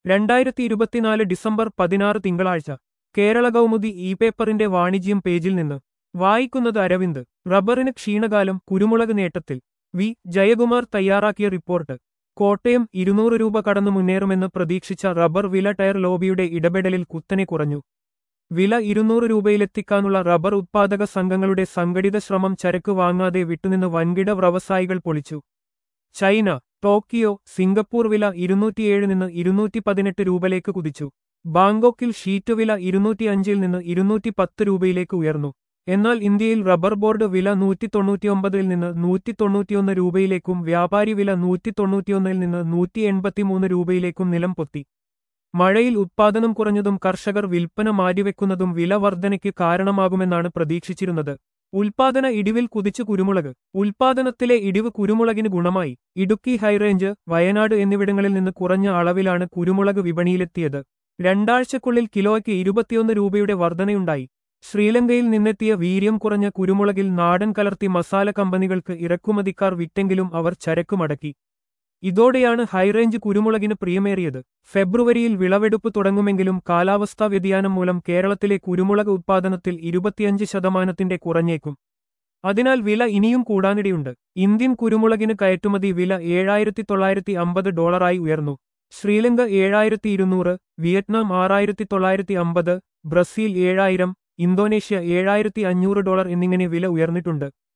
രണ്ടായിരത്തി ഇരുപത്തിനാല് ഡിസംബർ പതിനാറ് തിങ്കളാഴ്ച കേരള കൗമുദി ഇ പേപ്പറിന്റെ വാണിജ്യം പേജിൽ നിന്ന് വായിക്കുന്നത് അരവിന്ദ് റബ്ബറിന് ക്ഷീണകാലം കുരുമുളക് നേട്ടത്തിൽ വി ജയകുമാർ തയ്യാറാക്കിയ റിപ്പോർട്ട് കോട്ടയം ഇരുന്നൂറ് രൂപ കടന്നു മുന്നേറുമെന്ന് പ്രതീക്ഷിച്ച റബ്ബർ വില ടയർ ലോബിയുടെ ഇടപെടലിൽ കുത്തനെ കുറഞ്ഞു വില ഇരുന്നൂറ് രൂപയിലെത്തിക്കാനുള്ള റബ്ബർ ഉത്പാദക സംഘങ്ങളുടെ സംഘടിത ശ്രമം ചരക്ക് വാങ്ങാതെ വിട്ടുനിന്ന് വൻകിട വ്യവസായികൾ പൊളിച്ചു ചൈന ടോക്കിയോ സിംഗപ്പൂർ വില ഇരുന്നൂറ്റിയേഴ് നിന്ന് ഇരുന്നൂറ്റി പതിനെട്ട് രൂപയിലേക്ക് കുതിച്ചു ബാങ്കോക്കിൽ ഷീറ്റ് വില ഇരുന്നൂറ്റിയഞ്ചിൽ നിന്ന് ഇരുന്നൂറ്റി പത്ത് രൂപയിലേക്ക് ഉയർന്നു എന്നാൽ ഇന്ത്യയിൽ റബ്ബർ ബോർഡ് വില നൂറ്റി തൊണ്ണൂറ്റിയൊമ്പതിൽ നിന്ന് നൂറ്റി തൊണ്ണൂറ്റിയൊന്ന് രൂപയിലേക്കും വ്യാപാരി വില നൂറ്റി തൊണ്ണൂറ്റിയൊന്നിൽ നിന്ന് നൂറ്റി എൺപത്തിമൂന്ന് രൂപയിലേക്കും നിലം പൊത്തി മഴയിൽ ഉത്പാദനം കുറഞ്ഞതും കർഷകർ വിൽപ്പന മാറ്റിവെക്കുന്നതും വില വർധനയ്ക്ക് കാരണമാകുമെന്നാണ് പ്രതീക്ഷിച്ചിരുന്നത് ഉൽപാദന ഇടിവിൽ കുതിച്ചു കുരുമുളക് ഉൽപാദനത്തിലെ ഇടിവ് കുരുമുളകിന് ഗുണമായി ഇടുക്കി ഹൈറേഞ്ച് വയനാട് എന്നിവിടങ്ങളിൽ നിന്ന് കുറഞ്ഞ അളവിലാണ് കുരുമുളക് വിപണിയിലെത്തിയത് രണ്ടാഴ്ചക്കുള്ളിൽ കിലോയ്ക്ക് ഇരുപത്തിയൊന്ന് രൂപയുടെ വർധനയുണ്ടായി ശ്രീലങ്കയിൽ നിന്നെത്തിയ വീര്യം കുറഞ്ഞ കുരുമുളകിൽ നാടൻ കലർത്തി മസാല കമ്പനികൾക്ക് ഇറക്കുമതിക്കാർ വിറ്റെങ്കിലും അവർ ചരക്ക് മടക്കി ഇതോടെയാണ് ഹൈറേഞ്ച് കുരുമുളകിന് പ്രിയമേറിയത് ഫെബ്രുവരിയിൽ വിളവെടുപ്പ് തുടങ്ങുമെങ്കിലും കാലാവസ്ഥാ വ്യതിയാനം മൂലം കേരളത്തിലെ കുരുമുളക് ഉത്പാദനത്തിൽ ഇരുപത്തിയഞ്ച് ശതമാനത്തിന്റെ കുറഞ്ഞേക്കും അതിനാൽ വില ഇനിയും കൂടാനിടയുണ്ട് ഇന്ത്യൻ കുരുമുളകിന് കയറ്റുമതി വില ഏഴായിരത്തി തൊള്ളായിരത്തി അമ്പത് ഡോളറായി ഉയർന്നു ശ്രീലങ്ക ഏഴായിരത്തി ഇരുന്നൂറ് വിയറ്റ്നാം ആറായിരത്തി തൊള്ളായിരത്തി അമ്പത് ബ്രസീൽ ഏഴായിരം ഇന്തോനേഷ്യ ഏഴായിരത്തി അഞ്ഞൂറ് ഡോളർ എന്നിങ്ങനെ വില ഉയർന്നിട്ടുണ്ട്